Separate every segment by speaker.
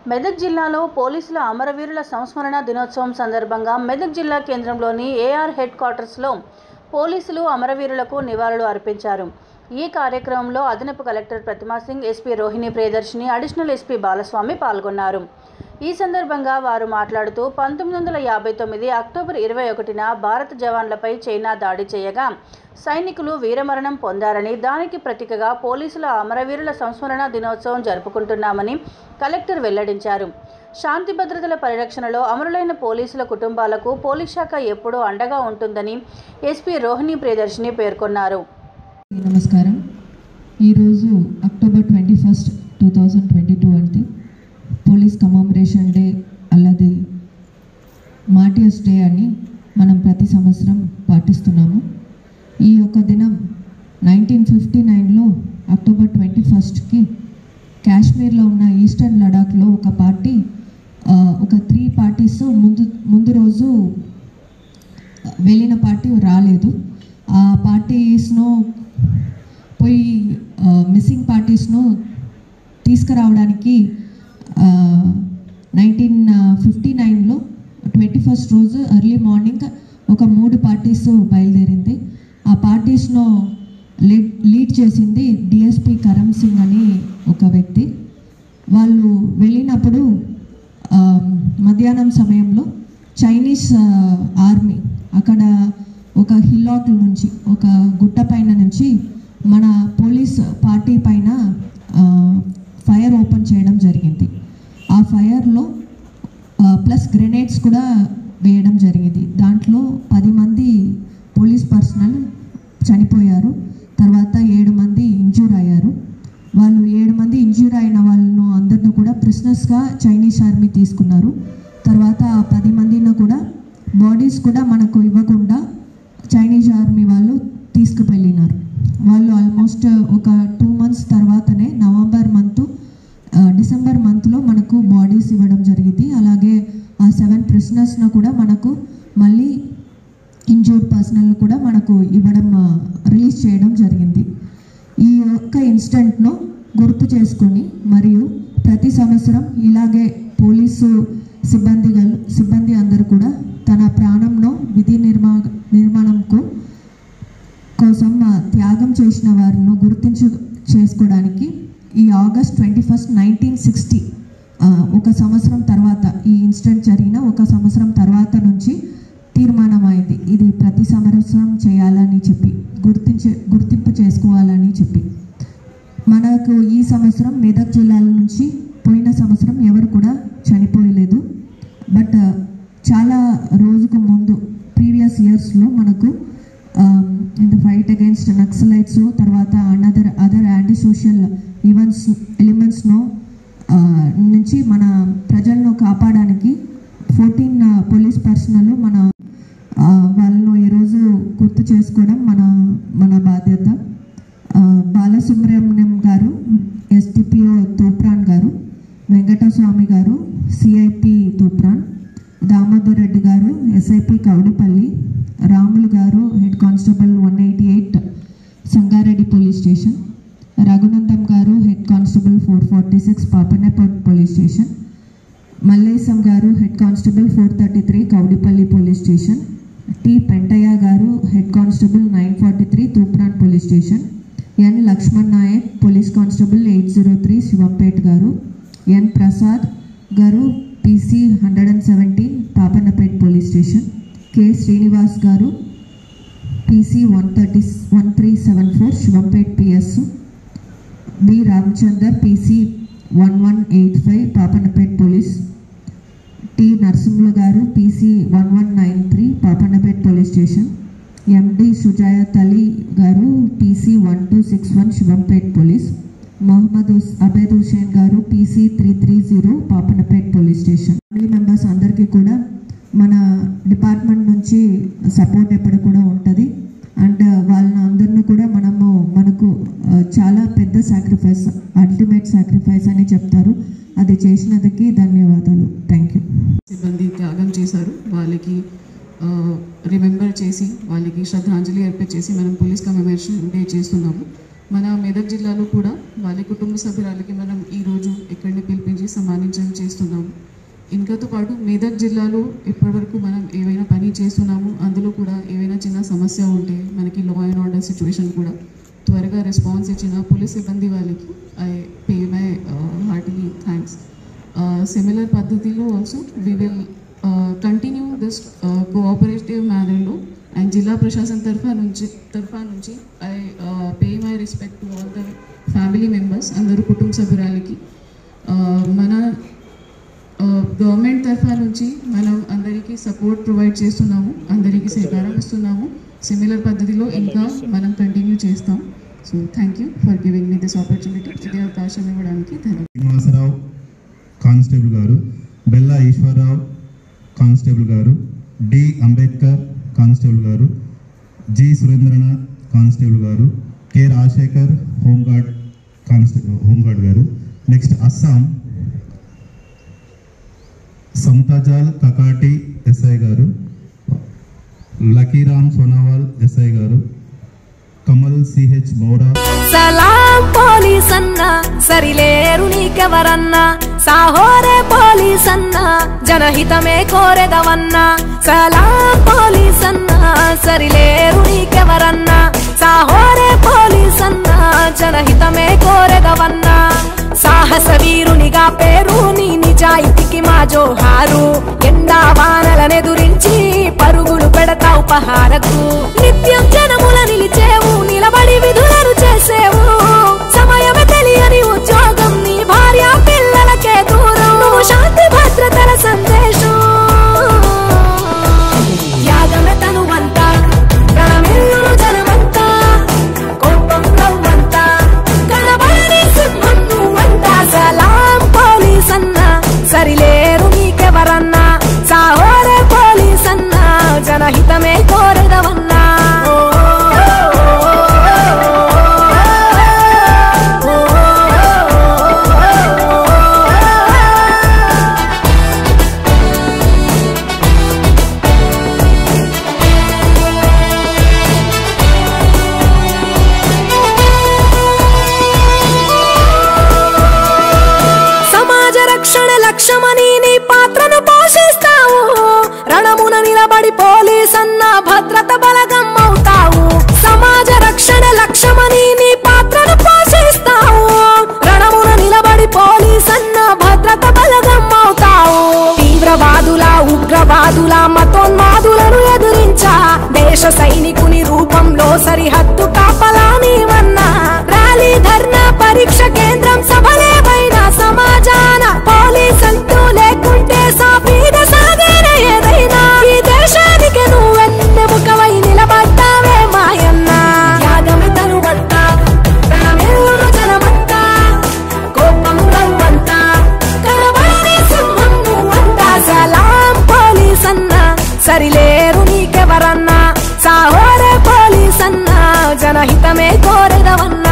Speaker 1: మెదక్ జిల్లాలో పోలీసుల అమరవీరుల సంస్మరణ దినోత్సవం సందర్భంగా మెదక్ జిల్లా కేంద్రంలోని ఏఆర్ హెడ్ క్వార్టర్స్లో పోలీసులు అమరవీరులకు నివాళులు అర్పించారు ఈ కార్యక్రమంలో అదనపు collector Pratima Singh SP Rohini Priyadarshini additional SP Balaswamy పాల్గొన్నారు ఈ సందర్భంగా వారు మాట్లాడుతూ పంతొమ్మిది వందల యాభై తొమ్మిది అక్టోబర్ ఇరవై ఒకటిన భారత జవాన్లపై చైనా దాడి చేయగా సైనికులు వీరమరణం పొందారని దానికి ప్రతీకగా పోలీసుల అమరవీరుల సంస్మరణ దినోత్సవం జరుపుకుంటున్నామని కలెక్టర్ వెల్లడించారు శాంతి భద్రతల పరిరక్షణలో అమరులైన పోలీసుల కుటుంబాలకు పోలీస్ శాఖ ఎప్పుడూ అండగా ఉంటుందని ఎస్పీ రోహిణి ప్రియదర్శిని పేర్కొన్నారు
Speaker 2: నమస్కారం ఈరోజు October twenty first two thousand twenty two అంటే పోలీస్ కమామరేషన్ డే అలాగే మాటియస్ డే అని మనం ప్రతి సంవత్సరం పాటిస్తున్నాము ఈ యొక్క దినం నైన్టీన్ ఫిఫ్టీ నైన్లో అక్టోబర్ ట్వంటీ ఫస్ట్కి కాశ్మీర్లో ఉన్న ఈస్టర్న్ లడాఖ్లో ఒక పార్టీ ఆ, ఒక త్రీ పార్టీస్ ముందు ముందు రోజు వెళ్ళిన పార్టీ రాలేదు ఆ పార్టీస్ను పోయి మిస్సింగ్ పార్టీస్ను తీసుకురావడానికి నైన్టీన్ ఫిఫ్టీ నైన్లో ట్వంటీ ఫస్ట్ రోజు ఎర్లీ మార్నింగ్ ఒక మూడు పార్టీస్ బయలుదేరింది ఆ పార్టీస్ను లీడ్ లీడ్ చేసింది డిఎస్పి కరమ్ సింగ్ అని ఒక వ్యక్తి వాళ్ళు వెళ్ళినప్పుడు ఆ, మధ్యాహ్నం సమయంలో చైనీస్ ఆ, ఆర్మీ అక్కడ ఒక హిల్లాక్ నుంచి ఒక గుట్ట పైన నుంచి మన పోలీస్ పార్టీ పైన ఆ, ఫైర్ ఓపెన్ చేయడం జరిగింది ఆ ఫైర్లో ప్లస్ గ్రెనేడ్స్ కూడా వేయడం జరిగింది దాంట్లో పది మంది పోలీస్ పర్సనల్ చనిపోయారు తర్వాత ఏడు మంది ఇంజూర్ అయ్యారు వాళ్ళు ఏడు మంది ఇంజూర్ అయిన వాళ్ళను అందరిని కూడా ప్రిసనర్స్గా చైనీస్ ఆర్మీ తీసుకున్నారు తర్వాత ఆ పది మందిని కూడా బాడీస్ కూడా మనకు ఇవ్వకుండా చైనీస్ ఆర్మీ వాళ్ళు తీసుకువెళ్ళినారు వాళ్ళు ఆల్మోస్ట్ ఒక టూ మంత్స్ తర్వాతనే నవంబర్ మంత్ డిసెంబర్ మంత్లో మనకు బాడీస్ ఇవ్వడం జరిగింది అలాగే ఆ సెవెన్ ప్రిసనర్స్ను కూడా మనకు మళ్ళీ ఇంజూర్డ్ పర్సనల్ కూడా మనకు ఇవ్వడం రిలీజ్ చేయడం జరిగింది ఈ యొక్క ఇన్సిడెంట్ను గుర్తు చేసుకొని మరియు ప్రతి సంవత్సరం ఇలాగే పోలీసు సిబ్బంది గల సిబ్బంది అందరూ కూడా తన ప్రాణంను విధి నిర్మా నిర్మాణంకు కోసం ఆ, త్యాగం చేసిన వారిని గుర్తించు చేసుకోవడానికి ఈ August twenty first nineteen sixty ఒక సంవత్సరం తర్వాత ఈ ఇన్సిడెంట్ జరిగిన ఒక సంవత్సరం తర్వాత నుంచి తీర్మానమైంది ఇది ప్రతి సంవత్సరం చేయాలని చెప్పి గుర్తించే గుర్తింపు చేసుకోవాలని చెప్పి మనకు ఈ సంవత్సరం మెదక్ జిల్లాల నుంచి పోయిన సంవత్సరం ఎవరు కూడా చనిపోయలేదు బట్ చాలా రోజుకు ముందు ప్రీవియస్ ఇయర్స్లో మనకు in the fight against Naxalites తర్వాత another other anti social events ఎలిమెంట్స్ను నుంచి మన ప్రజలను కాపాడడానికి ఫోర్టీన్ పోలీస్ పర్సనల్ మన ఆ, వాళ్ళను ఈరోజు గుర్తు చేసుకోవడం మన మన బాధ్యత ఆ, బాలసుబ్రహ్మణ్యం గారు ఎస్డిపిఓ తూప్రాన్ గారు వెంకటస్వామి గారు సిఐపి తూప్రాన్ దామోదర్ రెడ్డి గారు ఎస్ఐపి కౌడిపల్లి రాములు గారు head constable one eighty eight Sangareddy police station Raghunandam గారు head constable four forty six Papannapet police station Mallesham గారు head constable four thirty three Kowdipalli police station T Pentaiah గారు head constable nine forty three Toopran police station N Laxman Nayak police constable eight zero three Shivampet గారు N Prasad గారు PC hundred and seventeen Papannapet police station K Srinivas గారు PC one thirty one three seven four Shivampet PS B Ramchander PC one one eight five Papannapet police T Narasimhulu గారు PC one one nine three Papannapet police station MD Sujayat Ali గారు PC one two six one Shivampet police Mohammed హుస్- అబేద్ హుసేన్ గారు PC three three zero Papannapet police station family members అందరికీ కూడా మన department నుంచి support ఎప్పుడు కూడా ఉంటుంది అండ్ వాళ్ళని అందరిని కూడా మనము మనకు ఆ, చాలా పెద్ద సాక్రిఫైస్ అల్టిమేట్ సాక్రిఫైస్ అని చెప్తారు అది చేసినందుకు ధన్యవాదాలు థ్యాంక్ యూ
Speaker 3: సిబ్బంది త్యాగం చేశారు వాళ్ళకి రిమెంబర్ చేసి వాళ్ళకి శ్రద్ధాంజలి అర్పించేసి మనం పోలీస్ కమెమరేషన్ డే చేస్తున్నాము మన మెదక్ జిల్లాలో కూడా వాళ్ళ కుటుంబ సభ్యురాలకి మనం ఈరోజు ఇక్కడిని పిలిపించి సన్మానించడం చేస్తున్నాము ఇంకాతో పాటు మెదక్ జిల్లాలో ఇప్పటివరకు మనం ఏవైనా పని చేస్తున్నాము అందులో కూడా ఏవైనా చిన్న సమస్య ఉంటే మనకి లా అండ్ ఆర్డర్ సిచ్యువేషన్ కూడా త్వరగా రెస్పాన్స్ ఇచ్చిన పోలీస్ సిబ్బంది వాళ్ళకి I pay my heartly thanks similar పద్ధతిలో also we will continue this cooperative మేనర్లో అండ్ జిల్లా ప్రశాసన తరఫా నుంచి తరఫా నుంచి I pay my respect to all the family members అందరూ కుటుంబ సభ్యురాలకి Uh, మన గవర్నమెంట్ తరఫా నుంచి మనం అందరికీ సపోర్ట్ ప్రొవైడ్ చేస్తున్నాము అందరికీ సహకారం ఇస్తున్నాము సిమిలర్ పద్ధతిలో ఇంకా మనం కంటిన్యూ చేస్తాం so thank you for giving me this opportunity ఇదే అవకాశం ఇవ్వడానికి ధన్యవాదాలు
Speaker 4: శ్రీనివాసరావు కానిస్టేబుల్ గారు బెల్లా ఈశ్వరరావు కానిస్టేబుల్ గారు డి అంబేద్కర్ కానిస్టేబుల్ గారు జి సురేంద్రనాథ్ కానిస్టేబుల్ గారు K Rajasekhar home guard constable home guard గారు నెక్స్ట్ అస్సాం సమతాజాల్ కకాటి ఎస్ఐ గారు లకీరామ్ సోనావాల్ ఎస్ఐ గారు కమల్ సిహెచ్ బౌరా
Speaker 5: సలాం పోలీస్ అన్న సరిలేరు నీకెవరన్నా సాహోరే పోలీస్ అన్న జనహితమే కోరెదవన్నా సలాం పోలీస్ అన్న సరిలేరు నీకెవరన్నా సాహోరే పోలీస్ అన్న జనహితమే కోరెదవన్నా సాహస వీరునిగా పేరు నీ నిజాయితీకి మా జోహారు ఎండా వానలనెదురించి పరుగులు పెడతావు పహారకు నిత్యం జనముల నిలిచేవు నిలబడి విధులను చేసేవు సమయమే తెలియని ఉద్యోగం నీ భార్య పిల్లలకే దూరం నువ్వు శాంతి భద్రతల సందేశం యాగమే తనువంతా ప్రాణమిల్లును జనమంతా కోపం నవ్వంతా కనబడని సింహం నువ్వంతా సలాం పోలీస్ అన్నా సరిలేరు నీకెవరన్నా సాహోరే పోలీస్ అన్నా జనహితమే కోరెదవన్నా సమాజ రక్షణ లక్ష్యమని నీ పాత్రను పోషిస్తావు రణమున నిలబడి పోలీస్ అన్న భద్రత బలగం అవుతావు సమాజ రక్షణ లక్ష్యమని నీ పాత్రను పోషిస్తావు రణమున నిలబడి పోలీస్ అన్న భద్రత బలగం అవుతావు తీవ్రవాదుల ఉగ్రవాదుల మతోన్మాదులను ఎదురించా దేశ సైనికుని రూపంలో సరిహద్దు కాపలా నీవన్నా ర్యాలీ ధర్నా పరీక్ష కేంద్రం సభలేమైనా సమాజాన పోలీస్ అంటూ లేకుంటే సాఫీగా సాగేన ఏదైనా ఈ దేశానికి నువ్వెన్నెముకవై నిలబడ్డావే మాయన్న యాగమి తనువంత ప్రాణమిల్లును జనమంతా కోపం నవ్వంతా కనబడని సింహం నువ్వంతా సలాం పోలీస్ అన్నా సరిలేరు నీకెవరన్నా సాహోరే పోలీస్ అన్నా జనహితమే కోరెదవన్నా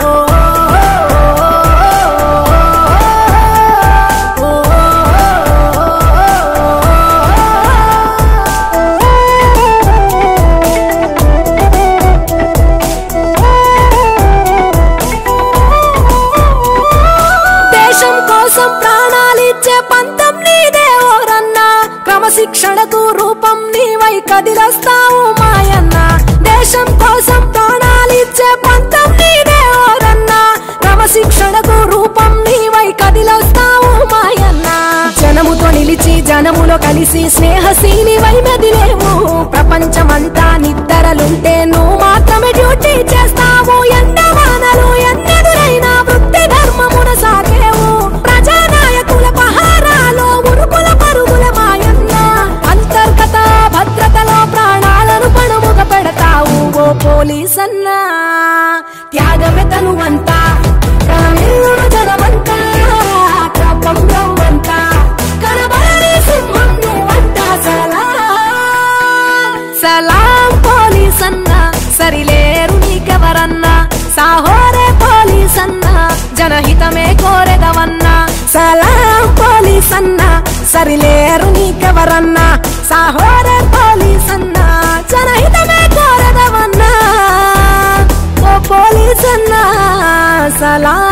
Speaker 5: దేశం కోసం ప్రాణాలిచ్చే పంతం నీదే ఓరన్నా క్రమశిక్షణకు రూపం నీవై కదిలొస్తావు మాయన్న దేశం కోసం ప్రాణాలిచ్చే పంతం నీదే ఓరన్నా క్రమశిక్షణకు రూపం నీవై కదిలొస్తావు మాయన్న జనముతో నిలిచి జనములో కలిసి స్నేహశీలి వై మెదిలేవు ప్రపంచమంతా నిద్దరలుంటే నువ్వు మాత్రమే డ్యూటీ చేస్తావు ఎండ వానలు ఎన్నెదురైనా వృత్తి ధర్మమున సాగేవు ప్రజానాయకుల పహారాలో ఉరుకుల పరుగుల మాయన్న అంతర్గత భద్రతలో ప్రాణాలను పణముగ పెడతావు ఓ పోలీస్ అన్నా త్యాగమే తనువంతా ప్రాణిల్లును జనమంతా కోపం నవ్వంతా కనబడని సింహం నువ్వంతా సలాం సలాం పోలీస్ అన్నా సరిలేరు నీకెవరన్నా సాహోరే పోలీస్ అన్నా జనహితమే కోరెదవన్నా సలాం పోలీస్ అన్నా సరిలేరు నీకెవరన్నా సాహోరే పోలీస్ అన్నా జనహితమే కోరెదవన్నా ఓ పోలీస్ అన్నా సలాం